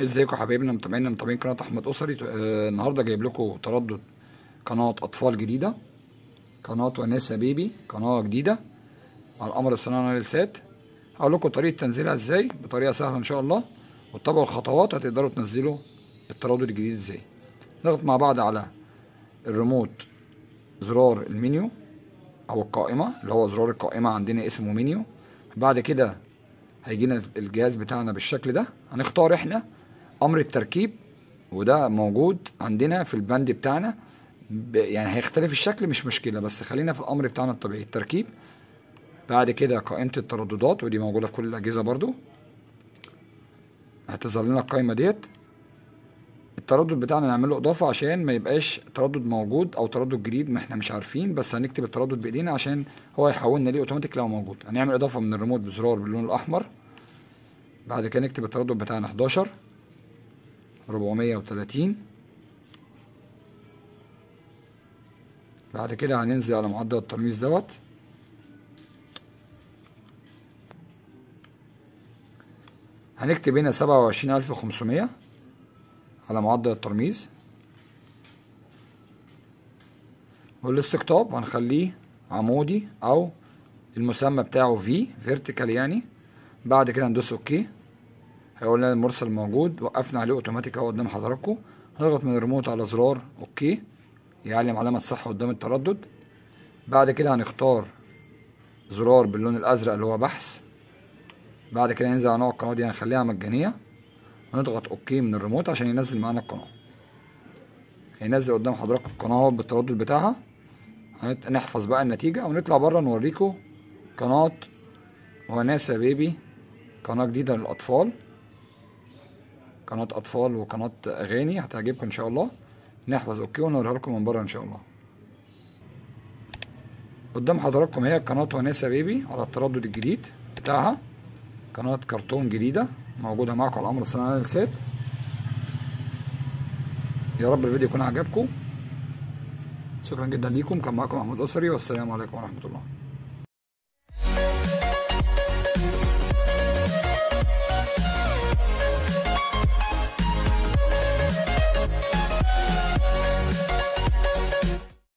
ازيكم حبايبنا متابعينا متابعين قناه احمد اسري آه النهارده جايب لكم تردد قناه اطفال جديده قناه وناسه بيبي قناه جديده على القمر الصناعي للسات هقول لكم طريقه تنزيلها ازاي بطريقه سهله ان شاء الله وتتابعوا الخطوات هتقدروا تنزلوا التردد الجديد ازاي نضغط مع بعض على الريموت زرار المنيو او القائمه اللي هو زرار القائمه عندنا اسمه منيو بعد كده هيجينا الجهاز بتاعنا بالشكل ده هنختار احنا امر التركيب وده موجود عندنا في البند بتاعنا يعني هيختلف الشكل مش مشكله بس خلينا في الامر بتاعنا الطبيعي التركيب بعد كده قائمه الترددات ودي موجوده في كل الاجهزه برضو هتظهر لنا القائمه ديت التردد بتاعنا نعمل له اضافه عشان ما يبقاش تردد موجود او تردد جديد ما احنا مش عارفين بس هنكتب التردد بايدينا عشان هو هيحولنا ليه اوتوماتيك لو موجود هنعمل اضافه من الريموت بزرار باللون الاحمر بعد كده نكتب التردد بتاعنا 11 430 بعد كده هننزل على معدل الترميز دوت هنكتب هنا سبعة وعشرين ألف وخمسمية على معدل الترميز والاستقطاب هنخليه عمودي أو المسمى بتاعه في فيرتيكال يعني بعد كده ندوس اوكي هيقول لنا المرسل موجود وقفنا عليه اوتوماتيك اهو قدام حضراتكم هنضغط من الريموت على زرار اوكي يعلم علامة صح قدام التردد بعد كده هنختار زرار باللون الازرق اللي هو بحث بعد كده ننزل على نوع القناة دي هنخليها مجانية ونضغط اوكي من الريموت عشان ينزل معانا القناة هينزل قدام حضراتكم القناة بالتردد بتاعها هنحفظ بقى النتيجة ونطلع بره نوريكم قناة وناسة بيبي قناة جديدة للأطفال قناة أطفال وقناة أغاني هتعجبكم إن شاء الله نحفظ أوكي ونوريها لكم من بره إن شاء الله قدام حضراتكم هي قناة وناسة بيبي على التردد الجديد بتاعها قناة كرتون جديدة موجودة معكم على الأمر الصناعي للسات يا رب الفيديو يكون عجبكم شكرا جدا ليكم كان معكم محمود أسري والسلام عليكم ورحمة الله